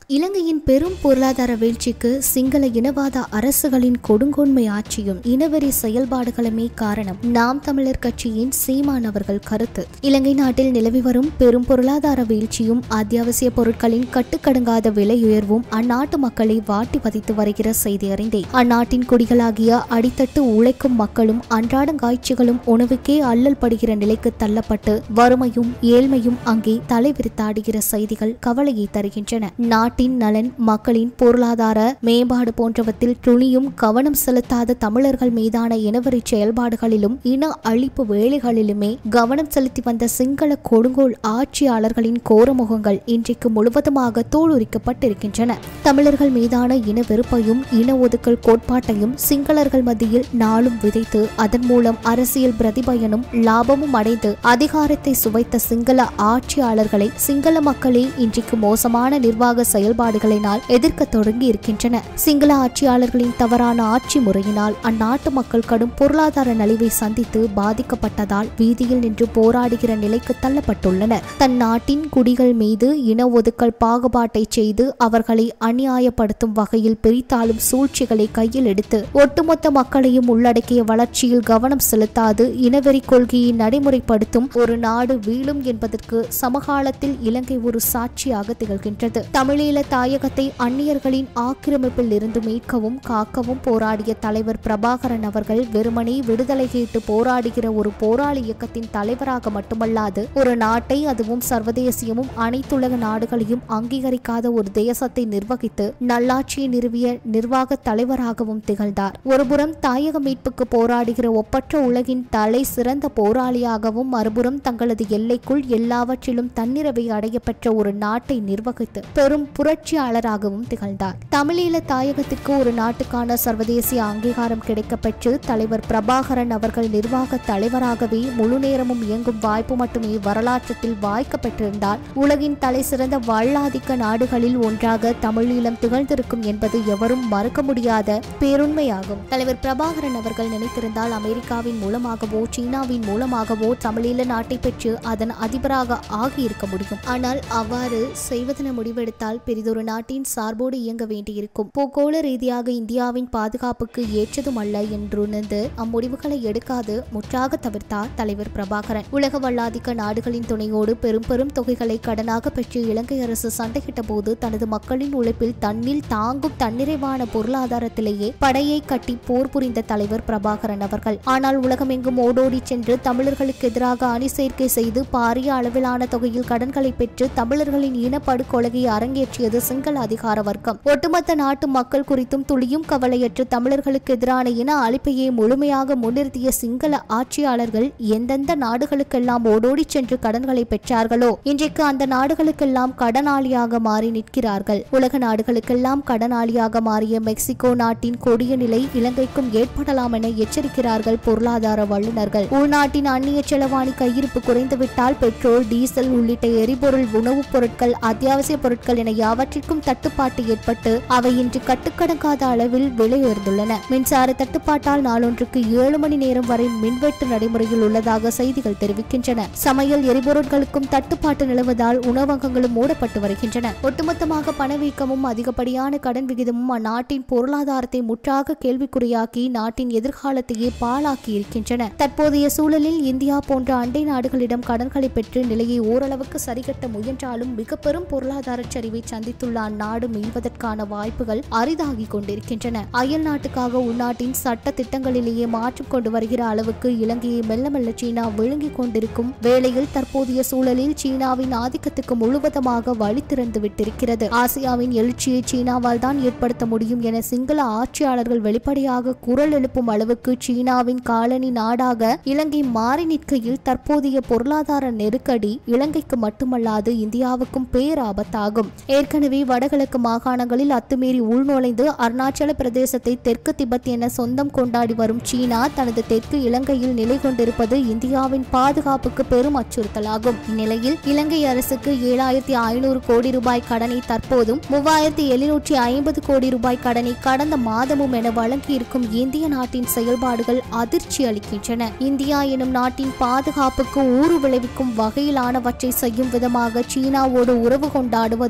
இலங்கையின் பெரும் பொருளாதார வீழ்ச்சிக்கு சிங்கள இனவாத அரசுகளின் கொடுங்கோன்மை ஆட்சியும் இனவெறி செயல்பாடுகளுமே காரணம் நாம் தமிழர் கட்சியின் சீமான் அவர்கள் கருத்து இலங்கை நாட்டில் நிலவி வரும் பெரும் பொருளாதார வீழ்ச்சியும் அத்தியாவசிய பொருட்களின் கட்டுக்கடங்காத விலை உயர்வும் அந்நாட்டு மக்களை வாட்டி வதைத்து வருகிற செய்தி அறிந்தே அந்நாட்டின் குடிகளாகிய அடித்தட்டு உழைக்கும் மக்களும் அன்றாட காய்ச்சிகளும் உணவுக்கே அல்லல் படுகிற நிலைக்கு தள்ளப்பட்டு வறுமையும் ஏழ்மையும் அங்கே தலைவிரித்தாடுகிற செய்திகள் கவலையை தருகின்றன நாட்டின் நலன் மக்களின் பொருளாதார மேம்பாடு போன்றவற்றில் துளியும் கவனம் செலுத்தாத தமிழர்கள் மீதான இனவெறி செயல்பாடுகளிலும் இன அழிப்பு வேலைகளிலுமே கவனம் செலுத்தி வந்த சிங்கள கொடுங்கோல் ஆட்சியாளர்களின் கோரமுகங்கள் இன்றைக்கு முழுவதுமாக தோலுரிக்கப்பட்டிருக்கின்றன தமிழர்கள் மீதான இன வெறுப்பையும் இன ஒதுக்கல் கோட்பாட்டையும் சிங்களர்கள் மத்தியில் நாளும் விதைத்து அதன் மூலம் அரசியல் பிரதிபயனும் லாபமும் அடைந்து அதிகாரத்தை சுவைத்த சிங்கள ஆட்சியாளர்களை சிங்கள மக்களே இன்றைக்கு மோசமான நிர்வாக செயல்பாடுகளினால் எதிர்க்க தொடங்கி இருக்கின்றன சிங்கள ஆட்சியாளர்களின் தவறான ஆட்சி முறையினால் அந்நாட்டு மக்கள் கடும் பொருளாதார நலிவை சந்தித்து பாதிக்கப்பட்டதால் வீதியில் நின்று போராடுகிற நிலைக்கு தள்ளப்பட்டுள்ளனர் தன் நாட்டின் குடிகள் மீது இன ஒதுக்கல் பாகுபாட்டை செய்து அவர்களை அநியாயப்படுத்தும் வகையில் பிரித்தாளும் சூழ்ச்சிகளை கையில் எடுத்து ஒட்டுமொத்த மக்களையும் உள்ளடக்கிய வளர்ச்சியில் கவனம் செலுத்தாது இனவெறி கொள்கையை நடைமுறைப்படுத்தும் ஒரு நாடு வீழும் என்பதற்கு சமகாலத்தில் இலங்கை ஒரு சாட்சியாக திகழ்கின்றது தமிழீழ தாயகத்தை அந்நியர்களின் ஆக்கிரமிப்பில் இருந்து மீட்கவும் காக்கவும் போராடிய தலைவர் பிரபாகரன் அவர்கள் வெறுமனே விடுதலை கேட்டு போராடுகிற ஒரு போராளி இயக்கத்தின் தலைவராக மட்டுமல்லாது ஒரு நாட்டை அதுவும் சர்வதேசியமும் அனைத்துலக நாடுகளையும் அங்கீகரிக்காத ஒரு தேசத்தை நிர்வகித்து நல்லாட்சியை நிறுவிய நிர்வாக தலைவராகவும் திகழ்ந்தார் ஒருபுறம் தாயக மீட்புக்கு போராடுகிற ஒப்பற்ற உலகின் தலை சிறந்த போராளியாகவும் மறுபுறம் தங்களது எல்லைக்குள் எல்லாவற்றிலும் தன்னிறவை அடைய பெற்ற ஒரு நாட்டை நிர்வகித்து பெரும் புரட்சியாளராகவும் திகழ்ந்தார் தமிழீழ தாயகத்திற்கு ஒரு நாட்டுக்கான சர்வதேசிய அங்கீகாரம் கிடைக்கப்பெற்று தலைவர் பிரபாகரன் அவர்கள் நிர்வாக தலைவராகவே முழு நேரமும் இயங்கும் வாய்ப்பு மட்டுமே வரலாற்றத்தில் வாய்க்கப்பட்டிருந்தால் உலகின் தலை சிறந்த வல்லாதிக்க நாடுகளில் ஒன்றாக தமிழீழம் திகழ்ந்திருக்கும் என்பது எவரும் மறுக்க முடியாத பேருண்மையாகும் தலைவர் பிரபாகரன் அவர்கள் நினைத்திருந்தால் அமெரிக்காவின் மூலமாகவோ சீனாவின் மூலமாகவோ தமிழீழ நாட்டை பெற்று அதன் அதிபராக ஆகியிருக்க முடியும் ஆனால் அவ்வாறு செய்வதென முடிவெடுத்தால் பெரிதொரு நாட்டின் சார்போடு இயங்க வேண்டியிருக்கும் பூகோள ரீதியாக இந்தியாவின் பாதுகாப்புக்கு ஏற்றதும் அல்ல என்றுணர்ந்து அம்முடிவுகளை எடுக்காது முற்றாக தவிர்த்தார் தலைவர் பிரபாகரன் உலக வல்லாதிக்க நாடுகளின் துணையோடு பெரும் பெரும் தொகைகளை கடனாக பெற்று இலங்கை அரசு சண்டையிட்ட போது தனது மக்களின் உழைப்பில் தன்னில் தாங்கும் தன்னிறைவான பொருளாதாரத்திலேயே படையை கட்டி போர் புரிந்த தலைவர் பிரபாகரன் அவர்கள் ஆனால் உலகமெங்கும் ஓடோடி சென்று தமிழர்களுக்கு எதிராக அணி சேர்க்கை செய்து பாரிய அளவிலான தொகையில் கடன்களை பெற்று தமிழர்களின் இனப்படுகொலையை அரங்கேற்றியது சிங்கள அதிகார வர்க்கம் ஒட்டுமொத்த நாட்டு மக்கள் குறித்தும் துளியும் கவலையற்று தமிழர்களுக்கு எதிரான இன அழிப்பையே முழுமையாக முன்னிறுத்திய சிங்கள ஆட்சியாளர்கள் எந்தெந்த நாடுகளுக்கெல்லாம் ஓடோடி சென்று கடன்களை பெற்றார்களோ இன்றைக்கு அந்த நாடுகளுக்கெல்லாம் கடனாளியாக மாறி நிற்கிறார்கள் உலக நாடுகளுக்கெல்லாம் கடனாளியாக மாறிய மெக்சிகோ நாட்டின் கொடிய நிலை இலங்கைக்கும் ஏற்படலாம் என எச்சரிக்கிறார்கள் பொருளாதார வல்லுநர்கள் உள்நாட்டின் அந்நிய செலவாணி கையிருப்பு குறைந்துவிட்டால் பெட்ரோல் டீசல் உள்ளிட்ட எரிபொருள் உணவுப் பொருட்கள் அத்தியாவசிய பொருட்கள் என யாவற்றிற்கும் தட்டுப்பாட்டு ஏற்பட்டு அவை இன்று கட்டுக்கடங்காத அளவில் விலை உயர்ந்துள்ளன மின்சார தட்டுப்பாட்டால் நாளொன்றுக்கு ஏழு மணி நேரம் வரை மின்வெட்டு நடைமுறையில் உள்ளதாக செய்திகள் தெரிவிக்கின்றன சமையல் எரிபொருட்களுக்கும் தட்டுப்பாட்டு நிலவுவதால் உணவகங்களும் மூடப்பட்டு வருகின்றன ஒட்டுமொத்தமாக பணவீக்கமும் அதிகப்படியான கடன் விகிதமும் அந்நாட்டின் பொருளாதாரத்தை முற்றாக கேள்விக்குறியாக்கி நாட்டின் எதிர்காலத்தையே பாழாக்கி இருக்கின்றன தற்போதைய சூழலில் இந்தியா போன்ற அண்டை நாடுகளிடம் கடன்களை பெற்று நிலையை ஓரளவுக்கு சரிகட்ட முயன்றாலும் மிக பெரும் பொருளாதார சரிவை சந்தித்துள்ள அந்நாடு மீள்வதற்கான வாய்ப்புகள் அரிதாகி கொண்டிருக்கின்றன அயல் நாட்டுக்காக உள்நாட்டின் சட்ட திட்டங்களிலேயே மாற்றம் கொண்டு வருகிற அளவுக்கு இலங்கையை மெல்ல மெல்ல சீனா விழுங்கிக் கொண்டிருக்கும் வேளையில் தற்போதைய சூழலில் சீனாவின் ஆதிக்கத்துக்கு முழுவதுமாக வழி திறந்து விட்டிருக்கிறது ஆசியாவின் எழுச்சியை சீனாவால் தான் ஏற்படுத்த முடியும் என சிங்கள ஆட்சியாளர்கள் வெளிப்படையாக குரல் எழுப்பும் அளவுக்கு சீனாவின் காலனி நாடாக இலங்கை மாறி நிற்கையில் தற்போதைய பொருளாதார நெருக்கடி இலங்கைக்கு மட்டுமல்லாது இந்தியாவுக்கும் பேராபத்தாகும் ஏற்கனவே வடகிழக்கு மாகாணங்களில் அத்துமீறி உள்நுழைந்து அருணாச்சல பிரதேசத்தை தெற்கு திபெத் என சொந்தம் கொண்டாடி வரும் சீனா தனது தெற்கு இலங்கையில் நிலை கொண்டிருப்பது இந்தியாவின் பாதுகாப்புக்கு பெரும் அச்சுறுத்தலாகும் இந்நிலையில் இலங்கை அரசுக்கு ஏழாயிரத்தி ஐநூறு கோடி ரூபாய் கடனை தற்போதும் மூவாயிரத்தி எழுநூற்றி ஐம்பது கோடி ரூபாய் கடனை கடந்த மாதமும் என வழங்கியிருக்கும் இந்திய நாட்டின் செயல்பாடுகள் அதிர்ச்சி அளிக்கின்றன இந்தியா எனும் நாட்டின் பாதுகாப்புக்கு ஊறு விளைவிக்கும் வகையிலானவற்றை செய்யும் விதமாக சீனாவோடு உறவு கொண்டாடுவதும் மறுபுறம்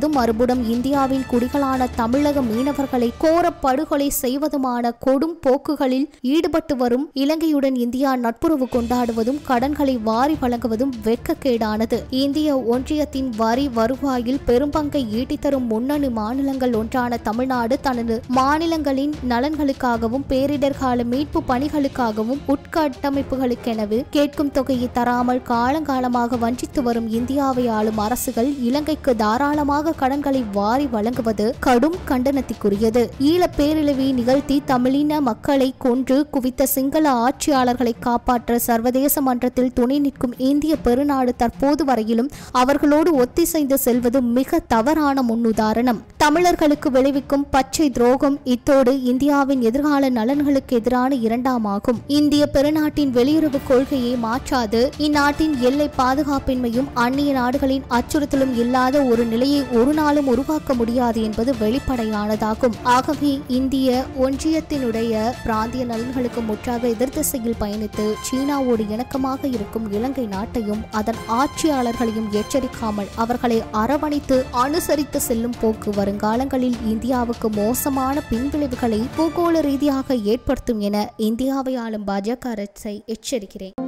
நோக்கத்துடன் இந்தியாவின் குடிகளான தமிழக மீனவர்களை கோர படுகொலை செய்வதுமான கொடும் போக்குகளில் ஈடுபட்டு வரும் இலங்கையுடன் இந்தியா நட்புறவு கொண்டாடுவதும் கடன்களை வாரி வழங்குவதும் வெட்கக்கேடானது இந்திய ஒன்றியத்தின் வரி வருவாயில் பெரும்பங்கை ஈட்டித்தரும் முன்னணி மாநிலங்கள் ஒன்றான தமிழ்நாடு தனது மாநிலங்களின் நலன்களுக்காகவும் பேரிடர் கால மீட்பு பணிகளுக்காகவும் உட்கட்டமைப்புகளுக்கெனவே கேட்கும் தொகையை தராமல் காலங்காலமாக வஞ்சித்து வரும் இந்தியாவை ஆளும் அரசுகள் இலங்கைக்கு தாராளமாக கடன்களை வாரி வழங்குவது கடும் கண்டனத்திற்குரியது ஈழ பேரழிவை நிகழ்த்தி தமிழின மக்களை கொன்று குவித்த சிங்கள ஆட்சியாளர்களை காப்பாற்ற சர்வதேச மன்றத்தில் துணை நிற்கும் இந்திய பெருநாடு தற்போது வரையிலும் அவர்களோடு ஒத்திசைந்து செல்வது மிக தவறான முன்னுதாரணம் தமிழர்களுக்கு விளைவிக்கும் பச்சை துரோகம் இத்தோடு இந்தியாவின் எதிர்கால நலன்களுக்கு எதிரான இரண்டாமாகும் இந்திய பெருநாட்டின் வெளியுறவு கொள்கையை மாற்றாது இந்நாட்டின் எல்லை பாதுகாப்பின்மையும் அந்நிய நாடுகளின் அச்சுறுத்தலும் இல்லாத ஒரு நிலையை ஒரு நாளும் உருவாக்க முடியாது என்பது வெளிப்படையானதாகும் ஆகவே இந்திய ஒன்றியத்தினுடைய பிராந்திய நலன்களுக்கு முற்றாக எதிர் திசையில் பயணித்து சீனாவோடு இணக்கமாக இருக்கும் இலங்கை நாட்டையும் அதன் ஆட்சியாளர்களையும் எச்சரிக்காமல் அவர்களை அரவணைத்து அனுசரித்து செல்லும் போக்கு வருங்காலங்களில் இந்தியாவுக்கு மோசமான பின்விளைவுகளை பூகோள ரீதியாக ஏற்படுத்தும் என இந்தியாவை ஆளும் பாஜக அரசை எச்சரிக்கிறேன்